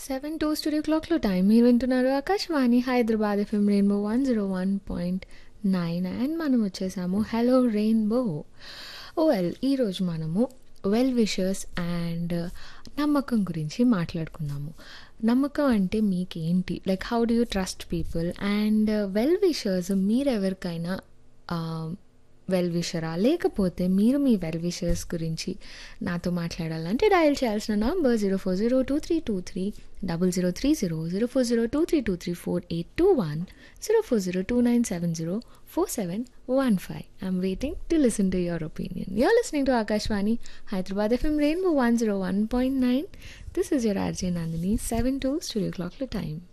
seven two studio క్లాక్లో time మీరు వింటున్నారు Akashvani Hyderabad FM rainbow one zero one point nine and మనం వచ్చేసాము హలో రెయిన్బో వెల్ ఈరోజు మనము వెల్ విషర్స్ అండ్ నమ్మకం గురించి మాట్లాడుకుందాము నమ్మకం అంటే మీకేంటి like how do you trust people and well wishers మీరెవరికైనా వెల్ విషరా లేకపోతే మీరు మీ వెల్ విషర్స్ గురించి నాతో మాట్లాడాలంటే డయల్ చేయాల్సిన number zero four zero two three two three double zero three zero zero four zero two three two three four eight two one zero four zero two nine seven zero four seven one five I'm waiting to listen to your opinion you're listening to Akashvani Hyderabad FM rainbow one zero one point nine this is your RJ Nandini seven two studio క్లాక్లో time